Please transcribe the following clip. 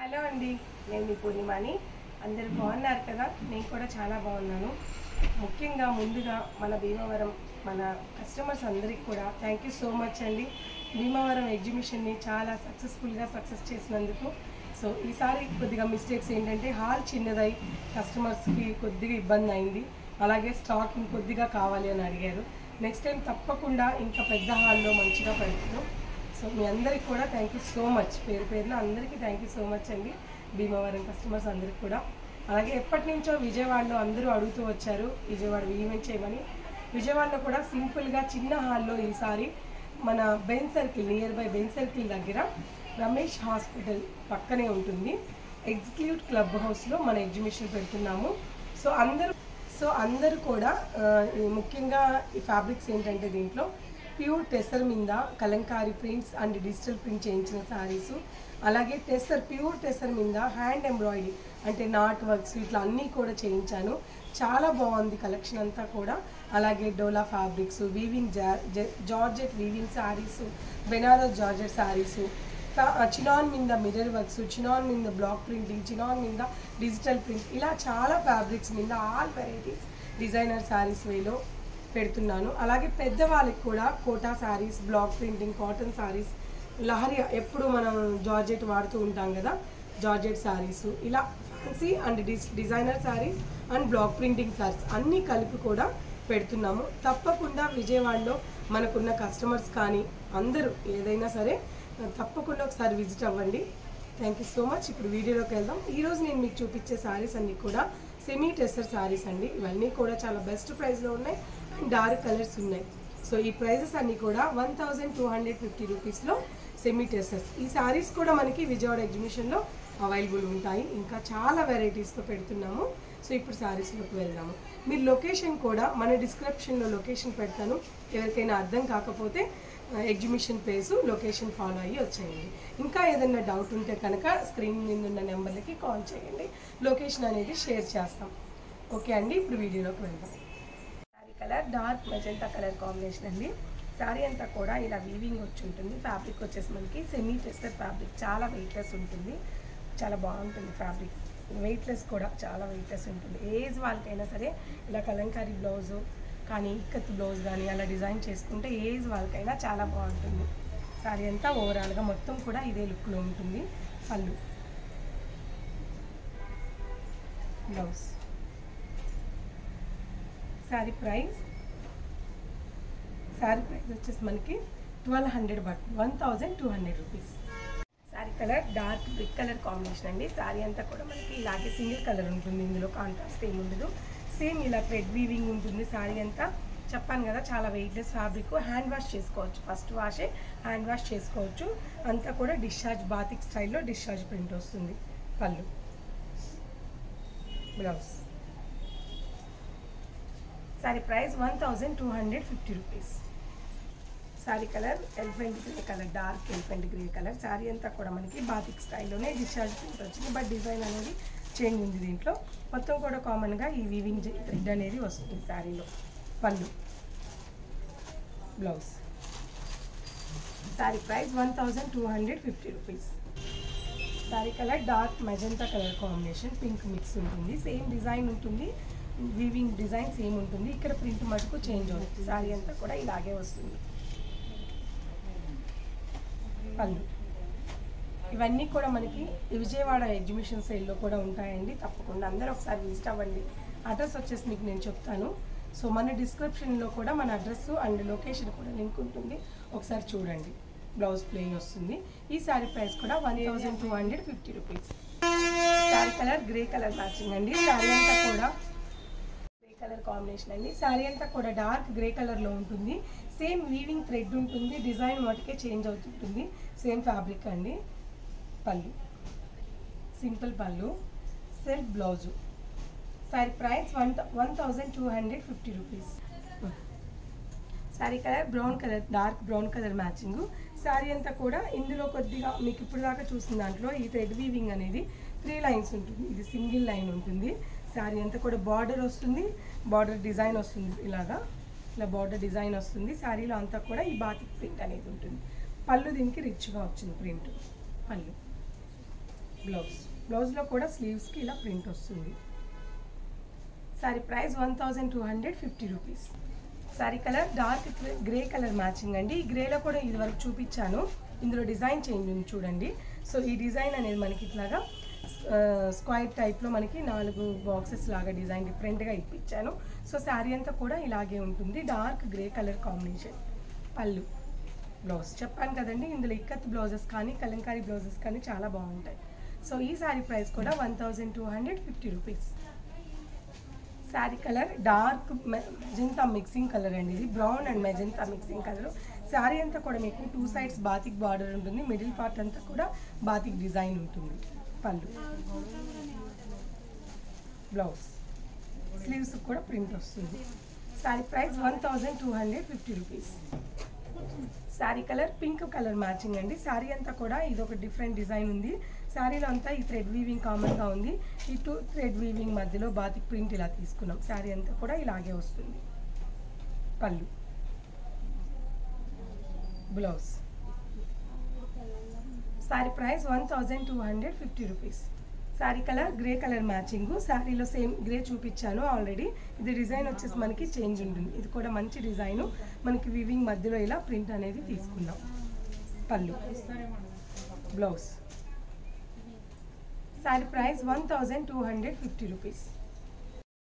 hello అండి నేను మీ పూర్ణిమాని అందరు బాగున్నారు కదా నేను కూడా చాలా బాగున్నాను ముఖ్యంగా ముందుగా మన భీమవరం మన కస్టమర్స్ అందరికీ కూడా థ్యాంక్ యూ సో మచ్ అండి భీమవరం ఎగ్జిబిషన్ని చాలా సక్సెస్ఫుల్గా సక్సెస్ చేసినందుకు సో ఈసారి కొద్దిగా మిస్టేక్స్ ఏంటంటే హాల్ చిన్నదై కస్టమర్స్కి కొద్దిగా ఇబ్బంది అయింది అలాగే స్టాక్ ఇంకొద్దిగా కావాలి అని అడిగారు నెక్స్ట్ టైం తప్పకుండా ఇంకా పెద్ద హాల్లో మంచిగా పెడతాను సో మీ అందరికి కూడా థ్యాంక్ యూ సో మచ్ పేరు పేరున అందరికీ థ్యాంక్ యూ సో మచ్ అండి భీమవరం కస్టమర్స్ అందరికి కూడా అలాగే ఎప్పటి నుంచో విజయవాడలో అందరూ అడుగుతూ వచ్చారు విజయవాడ ఈవెంట్ చేయమని విజయవాడలో కూడా సింపుల్గా చిన్న హాల్లో ఈసారి మన Benz circle near by Benz circle దగ్గర రమేష్ హాస్పిటల్ పక్కనే ఉంటుంది ఎగ్జిక్యూట్ క్లబ్ హౌస్లో మన ఎగ్జిబిషన్ పెడుతున్నాము సో అందరూ సో అందరూ కూడా ఆ, ఈ ముఖ్యంగా ఈ ఫ్యాబ్రిక్స్ ఏంటంటే దీంట్లో ప్యూర్ టెసర్ మీద Kalamkari prints and digital print చేయించిన శారీస్ అలాగే టెసర్ ప్యూర్ టెసర్ మీద హ్యాండ్ ఎంబ్రాయిడరీ అంటే నాట్ వర్క్స్ ఇట్లా అన్నీ కూడా చేయించాను చాలా బాగుంది కలెక్షన్ అంతా కూడా అలాగే డోలా ఫ్యాబ్రిక్స్ వీవింగ్ జా georgette weaving saris Banaras georgette saris chinon మీద మిర్రర్ వర్క్స్ చినాన్ మీద బ్లాక్ ప్రింటింగ్ చినాన్ మీద డిజిటల్ ప్రింట్ ఇలా చాలా ఫ్యాబ్రిక్స్ మీద ఆల్ వెరైటీస్ డిజైనర్ శారీస్ వేలో పెడుతున్నాను అలాగే పెద్దవాళ్ళకి కూడా Kota saris block printing cotton saris lehariya ఎప్పుడు మనం జార్జెట్ వాడుతూ ఉంటాం కదా జార్జెట్ శారీస్ ఇలా ఫ్యాన్సీ అండ్ డిస్ designer saris and block printing saris అన్నీ కలిపి కూడా పెడుతున్నాము తప్పకుండా విజయవాడలో మనకున్న కస్టమర్స్ కానీ అందరూ ఏదైనా సరే తప్పకుండా ఒకసారి విజిట్ అవ్వండి థ్యాంక్ యూ సో మచ్ ఇప్పుడు వీడియోలోకి వెళ్దాం ఈరోజు నేను మీకు చూపించే శారీస్ అన్నీ కూడా సెమీ టెస్టర్ శారీస్ అండి ఇవన్నీ కూడా చాలా బెస్ట్ ప్రైస్లో ఉన్నాయి అండ్ డార్క్ కలర్స్ ఉన్నాయి సో ఈ ప్రైజెస్ అన్నీ కూడా one thousand two hundred fifty రూపీస్లో సెమీ టెస్టర్స్ ఈ శారీస్ కూడా మనకి విజయవాడ ఎగ్జిబిషన్లో అవైలబుల్ ఉంటాయి ఇంకా చాలా వెరైటీస్తో పెడుతున్నాము సో ఇప్పుడు శారీస్లోకి వెళ్దాము మీరు లొకేషన్ కూడా మన డిస్క్రిప్షన్లో లొకేషన్ పెడతాను ఎవరికైనా అర్థం కాకపోతే ఎగ్జిబిషన్ పేసు లొకేషన్ ఫాలో అయ్యి వచ్చేయండి ఇంకా ఏదైనా డౌట్ ఉంటే కనుక స్క్రీన్ మీద ఉన్న నెంబర్లకి కాల్ చేయండి లొకేషన్ అనేది షేర్ చేస్తాం ఓకే అండి ఇప్పుడు వీడియోలోకి వెళ్దాం sari colour dark magenta colour combination అండి శారీ అంతా కూడా ఇలా వీవింగ్ వచ్చి ఉంటుంది ఫ్యాబ్రిక్ వచ్చేసి మనకి సెమీ టెస్టర్ ఫ్యాబ్రిక్ చాలా వెయిట్లెస్ ఉంటుంది చాలా బాగుంటుంది ఫ్యాబ్రిక్ వెయిట్లెస్ కూడా చాలా వెయిట్లెస్ ఉంటుంది ఏజ్ వాళ్ళకైనా సరే ఇలా కలంకారీ బ్లౌజు కానీ ఇక్కత్ బ్లౌజ్ కానీ అలా డిజైన్ చేసుకుంటే ఏజ్ వాళ్ళకైనా చాలా బాగుంటుంది శారీ అంతా ఓవరాల్గా మొత్తం కూడా ఇదే లుక్లో ఉంటుంది pallu blouse sari price sari price వచ్చేసి మనకి twelve hundred but one thousand two hundred rupees sari colour dark brick colour combination అండి శారీ అంతా కూడా మనకి ఇలాగే సింగిల్ కలర్ ఉంటుంది ఇందులో కాంట్రాస్ట్ ఏమి ఉండదు సేమ్ ఇలా థ్రెడ్ వీవింగ్ ఉంటుంది శారీ అంతా చెప్పాను కదా చాలా వెయిట్లెస్ ఫ్యాబ్రిక్ హ్యాండ్ వాష్ చేసుకోవచ్చు ఫస్ట్ వాషే హ్యాండ్ వాష్ చేసుకోవచ్చు అంతా కూడా డిశ్చార్జ్ బాతిక్ స్టైల్లో డిశ్చార్జ్ ప్రింట్ వస్తుంది pallu blouse sari price one thousand two hundred fifty rupees sari colour elephant grey colour dark elephant grey colour sari అంతా కూడా మనకి బాతిక్ స్టైల్లోనే డిశ్చార్జ్ ప్రింట్ వచ్చింది బట్ డిజైన్ అనేది చేంజ్ ఉంది దీంట్లో మొత్తం కూడా కామన్గా ఈ వీవింగ్ థ్రెడ్ అనేది వస్తుంది శారీలో pallu blouse sari price one thousand two hundred fifty rupees sari colour dark magenta colour combination pink mix ఉంటుంది సేమ్ డిజైన్ ఉంటుంది వీవింగ్ డిజైన్ సేమ్ ఉంటుంది ఇక్కడ ప్రింట్ మటుకు చేంజ్ అవుతుంది శారీ అంతా కూడా ఇలాగే వస్తుంది పళ్ళు ఇవన్నీ కూడా మనకి విజయవాడ ఎగ్జిబిషన్ సేల్లో కూడా ఉంటాయండి తప్పకుండా అందరూ ఒకసారి విజిట్ అవ్వండి అడ్రస్ వచ్చేసి మీకు నేను చెప్తాను సో మన డిస్క్రిప్షన్లో కూడా మన అడ్రస్ అండ్ లొకేషన్ కూడా లింక్ ఉంటుంది ఒకసారి చూడండి బ్లౌజ్ ప్లెయిన్ వస్తుంది ఈ శారీ ప్రైస్ కూడా one thousand two hundred fifty rupees sari colour grey colour matching అండి శారీ అంతా కూడా గ్రే కలర్ కాంబినేషన్ అండి శారీ అంతా కూడా డార్క్ గ్రే కలర్లో ఉంటుంది సేమ్ వీవింగ్ థ్రెడ్ ఉంటుంది డిజైన్ మటుకే చేంజ్ అవుతుంటుంది సేమ్ ఫ్యాబ్రిక్ అండి pallu simple pallu self blouse sari price one one thousand two hundred fifty rupees sari colour brown colour dark brown colour matching sari అంతా కూడా ఇందులో కొద్దిగా మీకు ఇప్పుడు దాకా చూసిన దాంట్లో ఈ థ్రెడ్ వీవింగ్ అనేది త్రీ లైన్స్ ఉంటుంది ఇది సింగిల్ లైన్ ఉంటుంది శారీ అంతా కూడా బార్డర్ వస్తుంది బార్డర్ డిజైన్ వస్తుంది ఇలాగా ఇలా బార్డర్ డిజైన్ వస్తుంది శారీలో అంతా కూడా ఈ బాతిక్ ప్రింట్ అనేది ఉంటుంది పళ్ళు దీనికి రిచ్గా వచ్చింది ప్రింట్ పళ్ళు బ్లౌజ్ బ్లౌజ్లో కూడా స్లీవ్స్కి ఇలా ప్రింట్ వస్తుంది sari price one thousand two hundred fifty rupees sari colour dark grey colour matching అండి ఈ గ్రేలో కూడా ఇది వరకు చూపించాను ఇందులో డిజైన్ చేంజ్ ఉంది చూడండి సో ఈ డిజైన్ అనేది మనకి ఇట్లాగా స్క్వైర్ టైప్లో మనకి నాలుగు బాక్సెస్ లాగా డిజైన్ డిఫరెంట్గా ఇప్పించాను సో శారీ అంతా కూడా ఇలాగే ఉంటుంది dark grey colour combination pallu blouse చెప్పాను కదండి ఇందులో ఇక్కత్ బ్లౌజెస్ కానీ కలంకారీ బ్లౌజెస్ కానీ చాలా బాగుంటాయి సో ఈ శారీ ప్రైస్ కూడా one thousand two hundred fifty rupees sari colour dark magenta mixing colour అండి ఇది brown and magenta mixing colour sari అంతా కూడా మీకు టూ సైడ్స్ బాతిక్ బార్డర్ ఉంటుంది మిడిల్ పార్ట్ అంతా కూడా బాతిక్ డిజైన్ ఉంటుంది పళ్ళు బ్లౌజ్ స్లీవ్స్ కూడా ప్రింట్ వస్తుంది sari price one thousand two hundred fifty rupees sari colour pink colour matching అండి శారీ అంతా కూడా ఇది ఒక డిఫరెంట్ డిజైన్ ఉంది శారీలో అంతా ఈ థ్రెడ్ వీవింగ్ కామన్గా ఉంది ఈ టూ థ్రెడ్ వీవింగ్ మధ్యలో బాతిక్ ప్రింట్ ఇలా తీసుకున్నాం శారీ అంతా కూడా ఇలాగే వస్తుంది pallu blouse sari price one thousand two hundred fifty rupees sari colour grey colour matching శారీలో సేమ్ గ్రే చూపించాను ఆల్రెడీ ఇది డిజైన్ వచ్చేసి మనకి చేంజ్ ఉంటుంది ఇది కూడా మంచి డిజైన్ మనకి వివింగ్ మధ్యలో ఇలా ప్రింట్ అనేది తీసుకున్నాం pallu blouse sari price one thousand two hundred fifty rupees